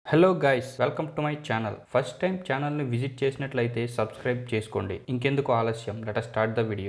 hello guys welcome to my channel first time ఛానల్ని visit చేసినట్లయితే subscribe చేసుకోండి ఇంకెందుకు ఆలస్యం లెట్ స్టార్ట్ ద వీడియో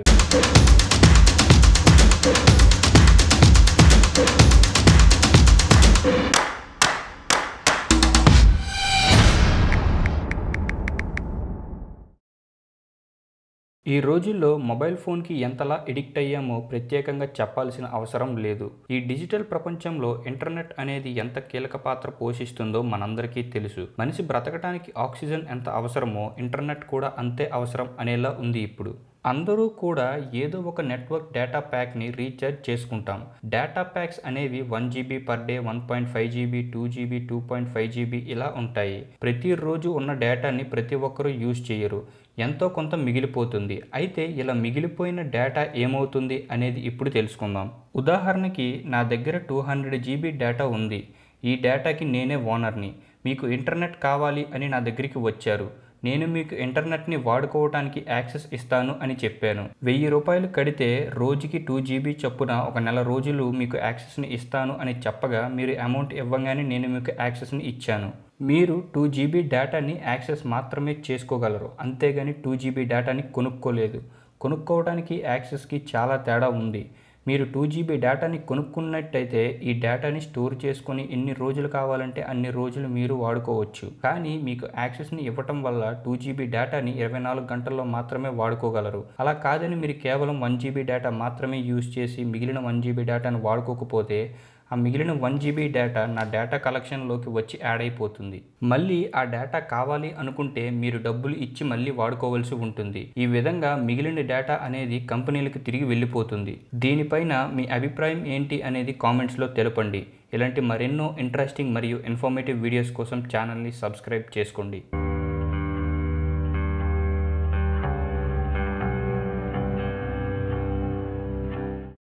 ఈ రోజుల్లో మొబైల్ ఫోన్కి ఎంతలా ఎడిక్ట్ అయ్యామో ప్రత్యేకంగా చెప్పాల్సిన అవసరం లేదు ఈ డిజిటల్ ప్రపంచంలో ఇంటర్నెట్ అనేది ఎంత కీలక పాత్ర పోషిస్తుందో మనందరికీ తెలుసు మనిషి బ్రతకడానికి ఆక్సిజన్ ఎంత అవసరమో ఇంటర్నెట్ కూడా అంతే అవసరం అనేలా ఉంది ఇప్పుడు అందరూ కూడా ఏదో ఒక నెట్వర్క్ డేటా ప్యాక్ని రీఛార్జ్ చేసుకుంటాం డేటా ప్యాక్స్ అనేవి one GB per day one point five GB two GB two point five GB ఇలా ఉంటాయి ప్రతిరోజు ఉన్న డేటాని ప్రతి ఒక్కరూ యూజ్ చేయరు ఎంతో కొంత మిగిలిపోతుంది అయితే ఇలా మిగిలిపోయిన డేటా ఏమవుతుంది అనేది ఇప్పుడు తెలుసుకుందాం ఉదాహరణకి నా దగ్గర టూ హండ్రెడ్ జీబీ డేటా ఉంది ఈ డేటాకి నేనే ఓనర్ని మీకు ఇంటర్నెట్ కావాలి అని నా దగ్గరికి వచ్చారు నేను మీకు ఇంటర్నెట్ని వాడుకోవడానికి యాక్సెస్ ఇస్తాను అని చెప్పాను వెయ్యి రూపాయలు కడితే రోజుకి టూ జీబీ చొప్పున ఒక నెల రోజులు మీకు యాక్సెస్ని ఇస్తాను అని చెప్పగా మీరు అమౌంట్ ఇవ్వగానే నేను మీకు యాక్సెస్ని ఇచ్చాను మీరు టూ జీబీ డేటాని యాక్సెస్ మాత్రమే చేసుకోగలరు అంతేగాని టూ జీబీ డేటాని కొనుక్కోలేదు కొనుక్కోవడానికి యాక్సెస్కి చాలా తేడా ఉంది మీరు టూ జీబీ డేటాని కొనుక్కున్నట్టయితే ఈ డేటాని స్టోర్ చేసుకొని ఎన్ని రోజులు కావాలంటే అన్ని రోజులు మీరు వాడుకోవచ్చు కానీ మీకు యాక్సెస్ని ఇవ్వటం వల్ల టూ జీబీ డేటాని ఇరవై నాలుగు గంటల్లో మాత్రమే వాడుకోగలరు అలా కాదని మీరు కేవలం వన్ జీబీ డేటా మాత్రమే యూజ్ చేసి మిగిలిన వన్ జీబీ డేటాను వాడుకోకపోతే ఆ మిగిలిన వన్ జీబీ డేటా నా డేటా కలెక్షన్లోకి వచ్చి యాడ్ అయిపోతుంది మళ్ళీ ఆ డేటా కావాలి అనుకుంటే మీరు డబ్బులు ఇచ్చి మళ్ళీ వాడుకోవాల్సి ఉంటుంది ఈ విధంగా మిగిలిన డేటా అనేది కంపెనీలకు తిరిగి వెళ్ళిపోతుంది దీనిపైన మీ అభిప్రాయం ఏంటి అనేది కామెంట్స్లో తెలపండి ఇలాంటి మరెన్నో ఇంట్రెస్టింగ్ మరియు ఇన్ఫర్మేటివ్ వీడియోస్ కోసం ఛానల్ని సబ్స్క్రైబ్ చేసుకోండి